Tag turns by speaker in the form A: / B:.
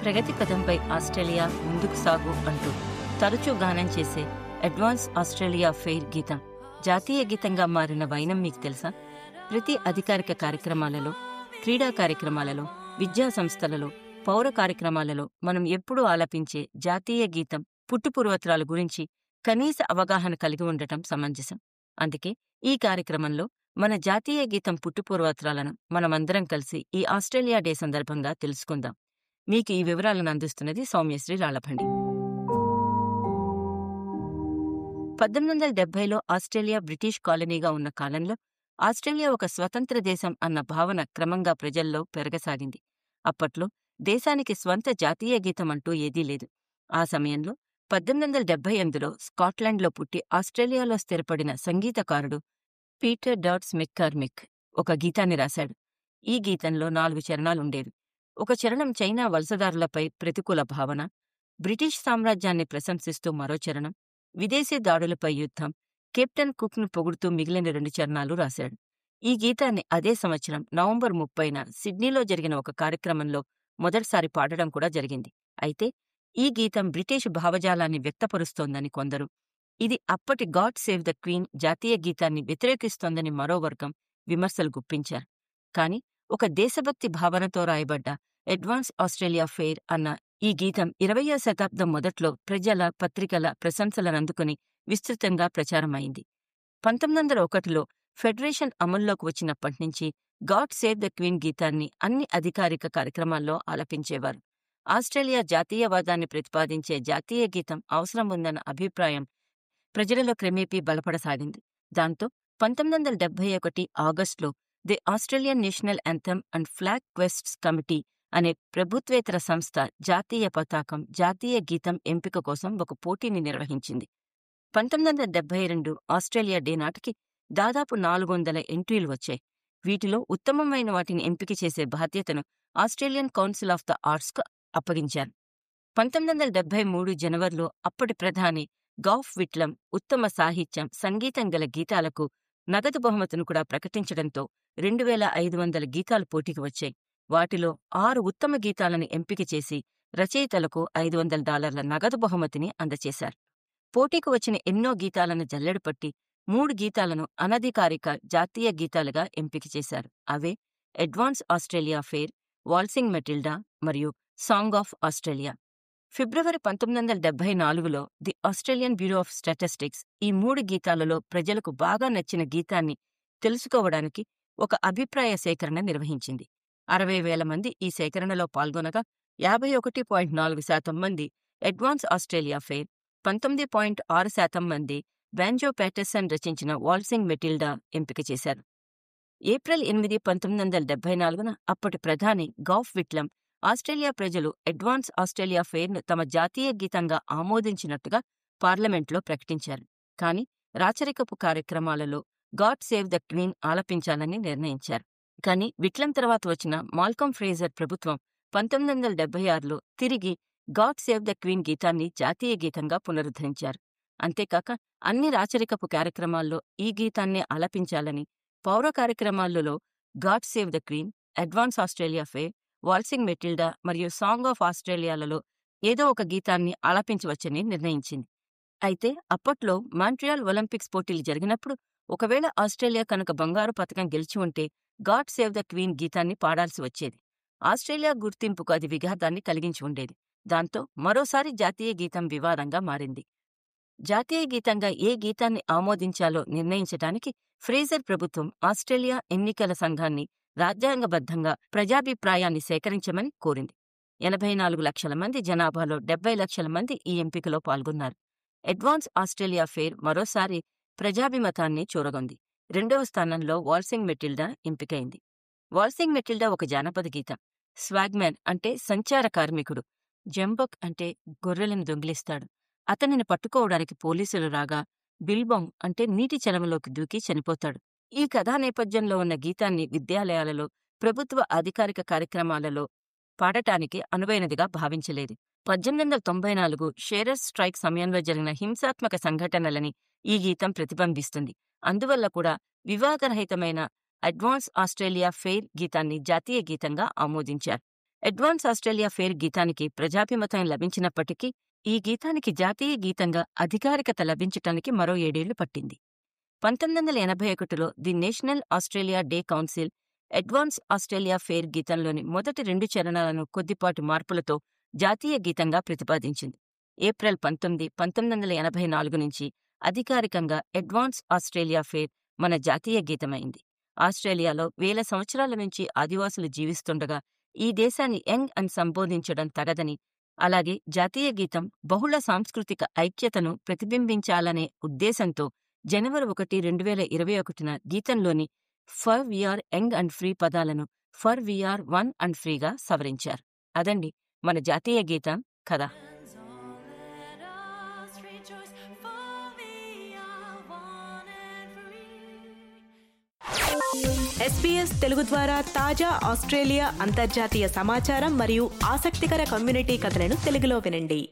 A: ప్రగతి పదంపై Australia ముందుకు సాగు అంటూ తరచూ గానం చేసే అడ్వాన్స్ ఆస్ట్రేలియా ఫెయిర్ గీతం జాతీయ గీతంగా మారిన వైనం మీకు తెలుసా ప్రతి అధికారిక కార్యక్రమాలలో క్రీడా కార్యక్రమాలలో విద్యా సంస్థలలో పౌర కార్యక్రమాలలో మనం ఎప్పుడూ ఆలపించే జాతీయ గీతం పుట్టుపూర్వత్రాల గురించి కనీస అవగాహన కలిగి ఉండటం సమంజసం అందుకే ఈ కార్యక్రమంలో మన జాతీయ గీతం పుట్టుపూర్వత్రాలను మనమందరం కలిసి ఈ ఆస్ట్రేలియా డే సందర్భంగా తెలుసుకుందాం మీకు ఈ వివరాలను అందిస్తున్నది సౌమ్యశ్రీ రాళ్లభండి పద్దెనిమిది వందల డెబ్బైలో ఆస్ట్రేలియా బ్రిటిష్ కాలనీగా ఉన్న కాలంలో ఆస్ట్రేలియా ఒక స్వతంత్ర దేశం అన్న భావన క్రమంగా ప్రజల్లో పెరగసాగింది అప్పట్లో దేశానికి స్వంత జాతీయ గీతం అంటూ ఏదీ లేదు ఆ సమయంలో పద్దెనిమిది వందల డెబ్బై ఎనిమిదిలో స్కాట్లాండ్లో పుట్టి ఆస్ట్రేలియాలో స్థిరపడిన సంగీతకారుడు పీటర్ డాట్స్ మెక్కార్మిక్ ఒక గీతాన్ని రాశాడు ఈ గీతంలో నాలుగు చరణాలుండేవి ఒక చరణం చైనా వలసదారులపై ప్రతికూల భావన బ్రిటిష్ సామ్రాజ్యాన్ని ప్రశంసిస్తూ మరో చరణం విదేశీ దాడులపై యుద్ధం కెప్టెన్ కుక్ను పొగుడుతూ మిగిలిన రెండు చరణాలు రాశాడు ఈ గీతాన్ని అదే సంవత్సరం నవంబర్ ముప్పైన సిడ్నీలో జరిగిన ఒక కార్యక్రమంలో మొదటిసారి పాడడం కూడా జరిగింది అయితే ఈ గీతం బ్రిటిష్ భావజాలాన్ని వ్యక్తపరుస్తోందని కొందరు ఇది అప్పటి గాడ్ సేవ్ ద క్వీన్ జాతీయ గీతాన్ని వ్యతిరేకిస్తోందని మరో వర్గం విమర్శలు గుప్పించారు కాని ఒక దేశభక్తి భావనతో రాయబడ్డ అడ్వాన్స్ ఆస్ట్రేలియా ఫెయిర్ అన్న ఈ గీతం ఇరవయో శతాబ్దం మొదట్లో ప్రజల పత్రికల ప్రశంసలనందుకుని విస్తృతంగా ప్రచారమైంది పంతొమ్మిది వందల ఒకటిలో ఫెడరేషన్ అమల్లోకి వచ్చినప్పటి నుంచి గాడ్ సేవ్ ద క్వీన్ గీతాన్ని అన్ని అధికారిక కార్యక్రమాల్లో ఆలపించేవారు ఆస్ట్రేలియా జాతీయవాదాన్ని ప్రతిపాదించే జాతీయ గీతం అవసరం ఉందన్న అభిప్రాయం ప్రజలలో క్రమేపీ బలపడసాగింది దాంతో పంతొమ్మిది వందల డెబ్బై ఒకటి ఆగస్టులో the Australian national anthem and flag quests committee అనే ప్రభుత్వేతర సంస్థ జాతీయ పతాకం జాతీయ గీతం ఎంపిక కోసం ఒక పోటీని నిర్వహించింది పంతొమ్మిది వందల డెబ్బై రెండు ఆస్ట్రేలియా డే నాటికి దాదాపు నాలుగు వందల ఎంట్రీలు వచ్చాయి వీటిలో ఉత్తమమైన వాటిని ఎంపిక చేసే బాధ్యతను ఆస్ట్రేలియన్ కౌన్సిల్ ఆఫ్ ద ఆర్ట్స్కు అప్పగించారు పంతొమ్మిది వందల డెబ్బై మూడు జనవరిలో అప్పటి ప్రధాని గౌఫ్ విట్లం ఉత్తమ సాహిత్యం సంగీతం గల గీతాలకు నగదు బహుమతిని కూడా ప్రకటించడంతో రెండు వేల ఐదు వందల గీతాలు పోటీకి వచ్చాయి వాటిలో ఆరు ఉత్తమ గీతాలను ఎంపిక చేసి రచయితలకు ఐదు వందల డాలర్ల నగదు బహుమతిని అందజేశారు పోటీకి వచ్చిన ఎన్నో గీతాలను జల్లెడపట్టి మూడు గీతాలను అనధికారిక జాతీయ గీతాలుగా ఎంపిక చేశారు అవే advance Australia fair waltzing Matilda మరియు సాంగ్ ఆఫ్ ఆస్ట్రేలియా ఫిబ్రవరి పంతొమ్మిది వందల డెబ్బై నాలుగులో the Australian bureau of statistics ఈ మూడు గీతాలలో ప్రజలకు బాగా నచ్చిన గీతాన్ని తెలుసుకోవడానికి ఒక అభిప్రాయ సేకరణ నిర్వహించింది అరవై వేల మంది ఈ సేకరణలో పాల్గొనగా యాభై ఒకటి పాయింట్ నాలుగు శాతం మంది అడ్వాన్స్ ఆస్ట్రేలియా ఫెయిర్ పంతొమ్మిది పాయింట్ ఆరు శాతం మంది బ్యాంజో ప్యాటర్సన్ రచించిన వాల్సింగ్ మెటిల్డా ఎంపిక చేశారు ఏప్రిల్ ఎనిమిది పంతొమ్మిది వందల డెబ్బై నాలుగున అప్పటి ప్రధాని గౌఫ్ విట్లం ఆస్ట్రేలియా ప్రజలు అడ్వాన్స్ ఆస్ట్రేలియా ఫెయిర్ను తమ జాతీయ గీతంగా ఆమోదించినట్టుగా పార్లమెంట్లో ప్రకటించారు కాని రాచరికపు కార్యక్రమాలలో గాడ్ సేవ్ ద క్వీన్ ఆలపించాలని నిర్ణయించారు కాని విట్లం తర్వాత వచ్చిన మాల్కమ్ ఫ్రేజర్ ప్రభుత్వం పంతొమ్మిది వందల డెబ్బై ఆరులో తిరిగి గాడ్ సేవ్ ద క్వీన్ గీతాన్ని జాతీయ గీతంగా పునరుద్ధరించారు అంతేకాక అన్ని రాచరికపు కార్యక్రమాల్లో ఈ గీతాన్నే ఆలపించాలని పౌర కార్యక్రమాలలో God save the queen advance Australia fair waltzing Matilda మరియు సాంగ్ ఆఫ్ ఆస్ట్రేలియాలలో ఏదో ఒక గీతాన్ని ఆలపించవచ్చని నిర్ణయించింది అయితే అప్పట్లో మాంట్రియాల్ ఒలింపిక్స్ పోటీలు జరిగినప్పుడు ఒకవేళ ఆస్ట్రేలియా కనుక బంగారు పథకం గెలిచి ఉంటే గాడ్ సేవ్ ద క్వీన్ గీతాన్ని పాడాల్సి వచ్చేది ఆస్ట్రేలియా గుర్తింపుకు అది విఘాతాన్ని కలిగించి ఉండేది దాంతో మరోసారి జాతీయ గీతం వివాదంగా మారింది జాతీయ గీతంగా ఏ గీతాన్ని ఆమోదించాలో నిర్ణయించడానికి ఫ్రేజర్ ప్రభుత్వం ఆస్ట్రేలియా ఎన్నికల సంఘాన్ని రాజ్యాంగబద్ధంగా ప్రజాభిప్రాయాన్ని సేకరించమని కోరింది ఎనభై నాలుగు లక్షల మంది జనాభాలో డెబ్బై లక్షల మంది ఈ ఎంపికలో పాల్గొన్నారు అడ్వాన్స్ ఆస్ట్రేలియా ఫెయిర్ మరోసారి ప్రజాభిమతాన్ని చూరగొంది రెండవ స్థానంలో వాల్సింగ్ మెటిల్డా ఎంపికైంది వాల్సింగ్ మెటిల్డా ఒక జానపద గీతం స్వాగ్మ్యాన్ అంటే సంచార కార్మికుడు జంబక్ అంటే గొర్రెలను దొంగిలిస్తాడు అతనిని పట్టుకోవడానికి పోలీసులు రాగా బిల్బాంగ్ అంటే నీటి చలమలోకి దూకి చనిపోతాడు ఈ కథా నేపథ్యంలో ఉన్న గీతాన్ని విద్యాలయాలలో ప్రభుత్వ అధికారిక కార్యక్రమాలలో పాడటానికి అనువైనదిగా భావించలేదు పద్దెనిమిది వందల తొంభై నాలుగు షేరర్స్ స్ట్రైక్ సమయంలో జరిగిన హింసాత్మక సంఘటనలని ఈ గీతం ప్రతిబింబిస్తుంది అందువల్ల కూడా వివాదరహితమైన అడ్వాన్స్ ఆస్ట్రేలియా ఫెయిర్ గీతాన్ని జాతీయ గీతంగా ఆమోదించారు అడ్వాన్స్ ఆస్ట్రేలియా ఫేర్ గీతానికి ప్రజాభిమతం లభించినప్పటికీ ఈ గీతానికి జాతీయ గీతంగా అధికారికత లభించటానికి మరో ఏడేళ్లు పట్టింది పంతొమ్మిది వందల ఎనభై ఒకటిలో the national Australia day council advance Australia fair గీతంలోని మొదటి రెండు చరణాలను కొద్దిపాటి మార్పులతో జాతీయ గీతంగా ప్రతిపాదించింది ఏప్రిల్ పంతొమ్మిది పంతొమ్మిది వందల ఎనభై నాలుగు నుంచి అధికారికంగా అడ్వాన్స్ ఆస్ట్రేలియా ఫేర్ మన జాతీయ గీతమైంది ఆస్ట్రేలియాలో వేల సంవత్సరాల నుంచి ఆదివాసులు జీవిస్తుండగా ఈ దేశాన్ని యంగ్ అని సంబోధించడం తగదని అలాగే జాతీయ గీతం బహుళ సాంస్కృతిక ఐక్యతను ప్రతిబింబించాలనే ఉద్దేశంతో జనవరి ఒకటి రెండు వేల ఇరవై ఒకటిన గీతంలోని for we're young and free పదాలను ఫర్ వీఆర్ వన్ అండ్ ఫ్రీగా సవరించారు అదండి మన జాతీయ గీతం కదా
B: ఎస్పీఎస్ తెలుగు ద్వారా తాజా ఆస్ట్రేలియా అంతర్జాతీయ సమాచారం మరియు ఆసక్తికర కమ్యూనిటీ కథలను తెలుగులో వినండి